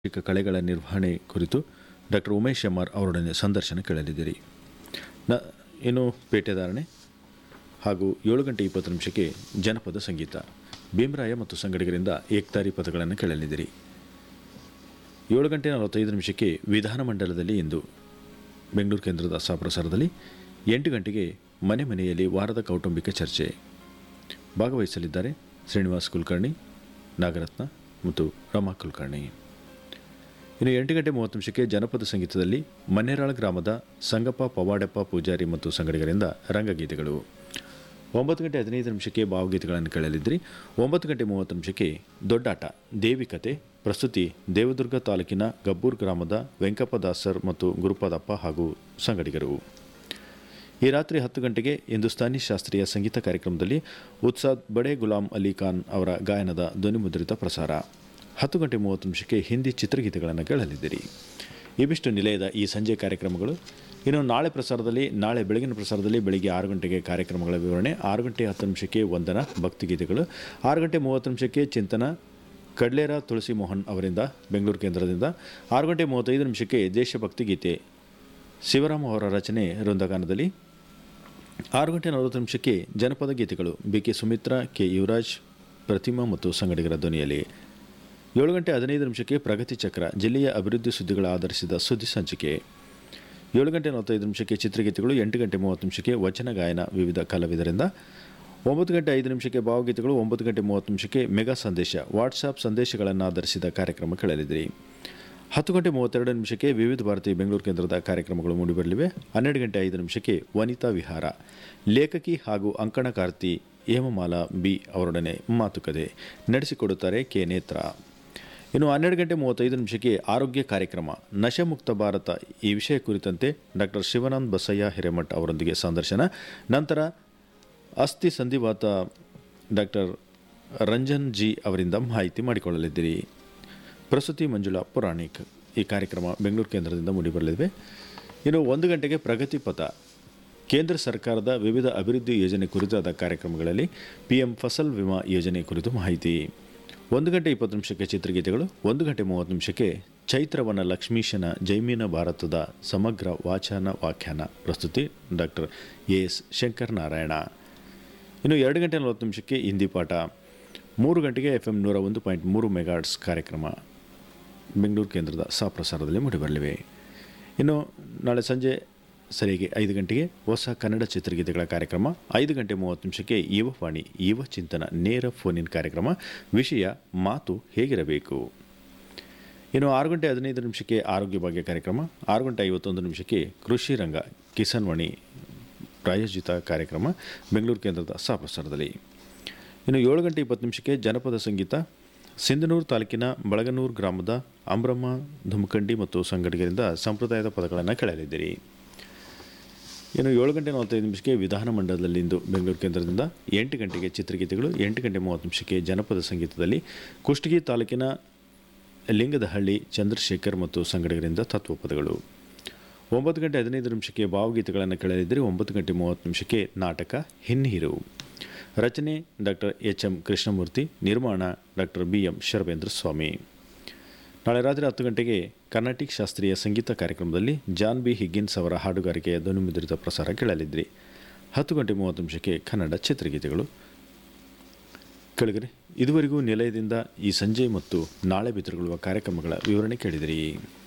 ಸಾಂಕ್ರಾಮಿಕ ಕಳೆಗಳ ನಿರ್ವಹಣೆ ಕುರಿತು ಡಾಕ್ಟರ್ ಉಮೇಶ್ ಎಂ ಆರ್ ಅವರೊಡನೆ ಸಂದರ್ಶನ ಕೇಳಲಿದ್ದೀರಿ ನ ಇನ್ನು ಪೇಟೆದಾರಣೆ ಹಾಗೂ ಏಳು ಗಂಟೆ ಇಪ್ಪತ್ತು ನಿಮಿಷಕ್ಕೆ ಜನಪದ ಸಂಗೀತ ಭೀಮರಾಯ ಮತ್ತು ಸಂಗಡಿಗರಿಂದ ಏಕ್ತಾರಿ ಪದಗಳನ್ನು ಕೇಳಲಿದ್ದೀರಿ ಏಳು ಗಂಟೆ ನಲವತ್ತೈದು ನಿಮಿಷಕ್ಕೆ ವಿಧಾನಮಂಡಲದಲ್ಲಿ ಇಂದು ಬೆಂಗಳೂರು ಕೇಂದ್ರದ ಸಹಪ್ರಸಾರದಲ್ಲಿ ಎಂಟು ಗಂಟೆಗೆ ಮನೆ ಮನೆಯಲ್ಲಿ ವಾರದ ಕೌಟುಂಬಿಕ ಚರ್ಚೆ ಭಾಗವಹಿಸಲಿದ್ದಾರೆ ಶ್ರೀನಿವಾಸ್ ಕುಲಕರ್ಣಿ ನಾಗರತ್ನ ಮತ್ತು ರಮಾ ಕುಲಕರ್ಣಿ ಇನ್ನು ಎಂಟು ಗಂಟೆ ಮೂವತ್ತು ನಿಮಿಷಕ್ಕೆ ಜನಪದ ಸಂಗೀತದಲ್ಲಿ ಮನ್ನೇರಾಳ ಗ್ರಾಮದ ಸಂಗಪ್ಪ ಪವಾಡಪ್ಪ ಪೂಜಾರಿ ಮತ್ತು ಸಂಗಡಿಗರಿಂದ ರಂಗಗೀತೆಗಳು ಒಂಬತ್ತು ಗಂಟೆ ಹದಿನೈದು ನಿಮಿಷಕ್ಕೆ ಭಾವಗೀತೆಗಳನ್ನು ಕೇಳಲಿದ್ರಿ ಒಂಬತ್ತು ಗಂಟೆ ಮೂವತ್ತು ನಿಮಿಷಕ್ಕೆ ದೊಡ್ಡಾಟ ದೇವಿ ಕತೆ ಪ್ರಸ್ತುತಿ ದೇವದುರ್ಗ ತಾಲೂಕಿನ ಗಬ್ಬೂರ್ ಗ್ರಾಮದ ವೆಂಕಪ್ಪ ದಾಸರ್ ಮತ್ತು ಗುರುಪಾದಪ್ಪ ಹಾಗೂ ಸಂಗಡಿಗರು ಈ ರಾತ್ರಿ ಹತ್ತು ಗಂಟೆಗೆ ಹಿಂದೂಸ್ತಾನಿ ಶಾಸ್ತ್ರೀಯ ಸಂಗೀತ ಕಾರ್ಯಕ್ರಮದಲ್ಲಿ ಉತ್ಸಾದ್ ಬಡೆ ಗುಲಾಂ ಅಲಿ ಖಾನ್ ಅವರ ಗಾಯನದ ಧ್ವನಿಮುದ್ರಿತ ಪ್ರಸಾರ ಹತ್ತು ಗಂಟೆ ಮೂವತ್ತು ನಿಮಿಷಕ್ಕೆ ಹಿಂದಿ ಚಿತ್ರಗೀತೆಗಳನ್ನು ಕೇಳಲಿದ್ದೀರಿ ಇವಿಷ್ಟು ನಿಲಯದ ಈ ಸಂಜೆ ಕಾರ್ಯಕ್ರಮಗಳು ಇನ್ನು ನಾಳೆ ಪ್ರಸಾರದಲ್ಲಿ ನಾಳೆ ಬೆಳಗಿನ ಪ್ರಸಾರದಲ್ಲಿ ಬೆಳಿಗ್ಗೆ ಆರು ಗಂಟೆಗೆ ಕಾರ್ಯಕ್ರಮಗಳ ವಿವರಣೆ ಆರು ಗಂಟೆ ಹತ್ತು ನಿಮಿಷಕ್ಕೆ ವಂದನ ಭಕ್ತಿಗೀತೆಗಳು ಆರು ಗಂಟೆ ಮೂವತ್ತು ನಿಮಿಷಕ್ಕೆ ಚಿಂತನ ಕಡ್ಲೇರ ತುಳಸಿ ಮೋಹನ್ ಅವರಿಂದ ಬೆಂಗಳೂರು ಕೇಂದ್ರದಿಂದ ಆರು ಗಂಟೆ ಮೂವತ್ತೈದು ನಿಮಿಷಕ್ಕೆ ದೇಶಭಕ್ತಿ ಗೀತೆ ಶಿವರಾಮ್ ಅವರ ರಚನೆ ವೃಂದಗಾನದಲ್ಲಿ ಆರು ಗಂಟೆ ನಲವತ್ತು ನಿಮಿಷಕ್ಕೆ ಜನಪದ ಗೀತೆಗಳು B K Sumitra K Yuvaraj Pratima ಮತ್ತು ಸಂಗಡಿಗರ ಧ್ವನಿಯಲ್ಲಿ ಏಳು ಗಂಟೆ ಹದಿನೈದು ನಿಮಿಷಕ್ಕೆ ಪ್ರಗತಿ ಚಕ್ರ ಜಿಲ್ಲೆಯ ಅಭಿವೃದ್ಧಿ ಸುದ್ದಿಗಳ ಆಧರಿಸಿದ ಸುದ್ದಿ ಸಂಚಿಕೆ ಏಳು ಗಂಟೆ ನಲವತ್ತೈದು ನಿಮಿಷಕ್ಕೆ ಚಿತ್ರಗೀತೆಗಳು ಎಂಟು ಗಂಟೆ ಮೂವತ್ತು ನಿಮಿಷಕ್ಕೆ ವಚನ ಗಾಯನ ವಿವಿಧ ಕಲಾವಿದರಿಂದ ಒಂಬತ್ತು ಗಂಟೆ ಐದು ನಿಮಿಷಕ್ಕೆ ಭಾವಗೀತೆಗಳು ಒಂಬತ್ತು ಗಂಟೆ ಮೂವತ್ತು ನಿಮಿಷಕ್ಕೆ ಮೆಗಾ ಸಂದೇಶ ವಾಟ್ಸಾಪ್ ಸಂದೇಶಗಳನ್ನು ಆಧರಿಸಿದ ಕಾರ್ಯಕ್ರಮ ಕೇಳಲಿದ್ರಿ ಹತ್ತು ಗಂಟೆ ಮೂವತ್ತೆರಡು ನಿಮಿಷಕ್ಕೆ ವಿವಿಧ ಭಾರತಿ ಬೆಂಗಳೂರು ಕೇಂದ್ರದ ಕಾರ್ಯಕ್ರಮಗಳು ಮೂಡಿಬರಲಿವೆ ಹನ್ನೆರಡು ಗಂಟೆ ಐದು ನಿಮಿಷಕ್ಕೆ ವನಿತಾ ವಿಹಾರ ಲೇಖಕಿ ಹಾಗೂ ಅಂಕಣಕಾರ್ತಿ ಹೇಮಮಾಲಾ ಬಿ ಅವರೊಡನೆ ಮಾತುಕತೆ ನಡೆಸಿಕೊಡುತ್ತಾರೆ ಕೆ ನೇತ್ರ ಇನ್ನು ಹನ್ನೆರಡು ಗಂಟೆ ಮೂವತ್ತೈದು ನಿಮಿಷಕ್ಕೆ ಆರೋಗ್ಯ ಕಾರ್ಯಕ್ರಮ ನಶೆಮುಕ್ತ ಭಾರತ ಈ ವಿಷಯ ಕುರಿತಂತೆ ಡಾಕ್ಟರ್ ಶಿವಾನಂದ್ ಬಸಯ್ಯ ಹಿರೇಮಠ್ ಅವರೊಂದಿಗೆ ಸಂದರ್ಶನ ನಂತರ ಅಸ್ಥಿ ಸಂಧಿವಾತ ಡಾಕ್ಟರ್ ರಂಜನ್ ಜಿ ಅವರಿಂದ ಮಾಹಿತಿ ಮಾಡಿಕೊಳ್ಳಲಿದ್ದೀರಿ ಪ್ರಸ್ತುತಿ ಮಂಜುಳಾ ಪುರಾಣಿಕ್ ಈ ಕಾರ್ಯಕ್ರಮ ಬೆಂಗಳೂರು ಕೇಂದ್ರದಿಂದ ಮೂಡಿಬರಲಿವೆ ಇನ್ನು ಒಂದು ಗಂಟೆಗೆ ಪ್ರಗತಿ ಪಥ ಕೇಂದ್ರ ಸರ್ಕಾರದ ವಿವಿಧ ಅಭಿವೃದ್ಧಿ ಯೋಜನೆ ಕುರಿತಾದ ಕಾರ್ಯಕ್ರಮಗಳಲ್ಲಿ ಪಿ ಎಂ ಫಸಲ್ ವಿಮಾ ಯೋಜನೆ ಕುರಿತು ಮಾಹಿತಿ ಒಂದು ಗಂಟೆ ಇಪ್ಪತ್ತು ನಿಮಿಷಕ್ಕೆ ಚಿತ್ರಗೀತೆಗಳು ಒಂದು ಗಂಟೆ ಮೂವತ್ತು ನಿಮಿಷಕ್ಕೆ ಚೈತ್ರವನ ಲಕ್ಷ್ಮೀಶನ ಜೈಮಿನ ಭಾರತದ ಸಮಗ್ರ ವಾಚನ ವ್ಯಾಖ್ಯಾನ ಪ್ರಸ್ತುತಿ doctor A S Shankar Narayana ಇನ್ನು ಎರಡು ಗಂಟೆ ನಲವತ್ತು ನಿಮಿಷಕ್ಕೆ ಹಿಂದಿ ಪಾಠ ಮೂರು ಗಂಟೆಗೆ ಎಫ್ ಎಂ ನೂರ ಒಂದು ಪಾಯಿಂಟ್ ಮೂರು ಮೆಗಾಟ್ಸ್ ಕಾರ್ಯಕ್ರಮ ಬೆಂಗಳೂರು ಕೇಂದ್ರದ ಸಹಪ್ರಸಾರದಲ್ಲಿ ಮೂಡಿಬರಲಿವೆ ಇನ್ನು ನಾಳೆ ಸಂಜೆ ಸರಿಯಾಗಿ ಐದು ಗಂಟೆಗೆ ಹೊಸ ಕನ್ನಡ ಚಿತ್ರಗೀತೆಗಳ ಕಾರ್ಯಕ್ರಮ ಐದು ಗಂಟೆ ಮೂವತ್ತು ನಿಮಿಷಕ್ಕೆ ಯುವವಾಣಿ ಯುವ ಚಿಂತನ ನೇರ ಫೋನಿನ್ ಕಾರ್ಯಕ್ರಮ ವಿಷಯ ಮಾತು ಹೇಗಿರಬೇಕು ಇನ್ನು ಆರು ಗಂಟೆ ಹದಿನೈದು ನಿಮಿಷಕ್ಕೆ ಆರೋಗ್ಯ ಭಾಗ್ಯ ಕಾರ್ಯಕ್ರಮ ಆರು ಗಂಟೆ ಐವತ್ತೊಂದು ನಿಮಿಷಕ್ಕೆ ಕೃಷಿ ರಂಗ ಕಿಸಾನ್ ವಾಣಿ ಪ್ರಾಯೋಜಿತ ಕಾರ್ಯಕ್ರಮ ಬೆಂಗಳೂರು ಕೇಂದ್ರದ ಸಹಪ್ರಸಾರದಲ್ಲಿ ಇನ್ನು ಏಳು ಗಂಟೆ ಇಪ್ಪತ್ತು ನಿಮಿಷಕ್ಕೆ ಜನಪದ ಸಂಗೀತ ಸಿಂಧನೂರು ತಾಲೂಕಿನ ಬಳಗನೂರು ಗ್ರಾಮದ ಅಂಬ್ರಮ್ಮ ಧುಮಕಂಡಿ ಮತ್ತು ಸಂಗಡಿಗರಿಂದ ಸಂಪ್ರದಾಯದ ಪದಗಳನ್ನು ಕೇಳಲಿದ್ದೀರಿ ಇನ್ನು ಏಳು ಗಂಟೆ ನಲವತ್ತೈದು ನಿಮಿಷಕ್ಕೆ ವಿಧಾನಮಂಡಲದಲ್ಲಿಂದು ಬೆಂಗಳೂರು ಕೇಂದ್ರದಿಂದ ಎಂಟು ಗಂಟೆಗೆ ಚಿತ್ರಗೀತೆಗಳು ಎಂಟು ಗಂಟೆ ಮೂವತ್ತು ನಿಮಿಷಕ್ಕೆ ಜನಪದ ಸಂಗೀತದಲ್ಲಿ ಕುಷ್ಟಗಿ ತಾಲೂಕಿನ ಲಿಂಗದಹಳ್ಳಿ ಚಂದ್ರಶೇಖರ್ ಮತ್ತು ಸಂಗಡಿಗರಿಂದ ತತ್ವಪದಗಳು ಒಂಬತ್ತು ಗಂಟೆ ಹದಿನೈದು ನಿಮಿಷಕ್ಕೆ ಭಾವಗೀತೆಗಳನ್ನು ಕೇಳಲಿದ್ದರೆ ಒಂಬತ್ತು ಗಂಟೆ ಮೂವತ್ತು ನಿಮಿಷಕ್ಕೆ ನಾಟಕ ಹಿನ್ನೀರು ರಚನೆ ಡಾಕ್ಟರ್ ಎಚ್ ಎಂ ಕೃಷ್ಣಮೂರ್ತಿ ನಿರ್ಮಾಣ doctor B M Sharvendra Swamy ನಾಳೆ ರಾತ್ರಿ ಹತ್ತು ಗಂಟೆಗೆ ಕರ್ನಾಟಿಕ್ ಶಾಸ್ತ್ರೀಯ ಸಂಗೀತ ಕಾರ್ಯಕ್ರಮದಲ್ಲಿ ಜಾನ್ ಬಿ ಹಿಗ್ಗಿನ್ಸ್ ಅವರ ಹಾಡುಗಾರಿಕೆಯ ಧ್ವನಿಮುದ್ರಿತ ಪ್ರಸಾರ ಕೇಳಲಿದ್ರಿ ಹತ್ತು ಗಂಟೆ ಮೂವತ್ತು ನಿಮಿಷಕ್ಕೆ ಕನ್ನಡ ಚಿತ್ರಗೀತೆಗಳು ಕೆಳಗರೆ ಇದುವರೆಗೂ ನಿಲಯದಿಂದ ಈ ಸಂಜೆ ಮತ್ತು ನಾಳೆ ಬಿತ್ತರಗೊಳ್ಳುವ ಕಾರ್ಯಕ್ರಮಗಳ ವಿವರಣೆ ಕೇಳಿದಿರಿ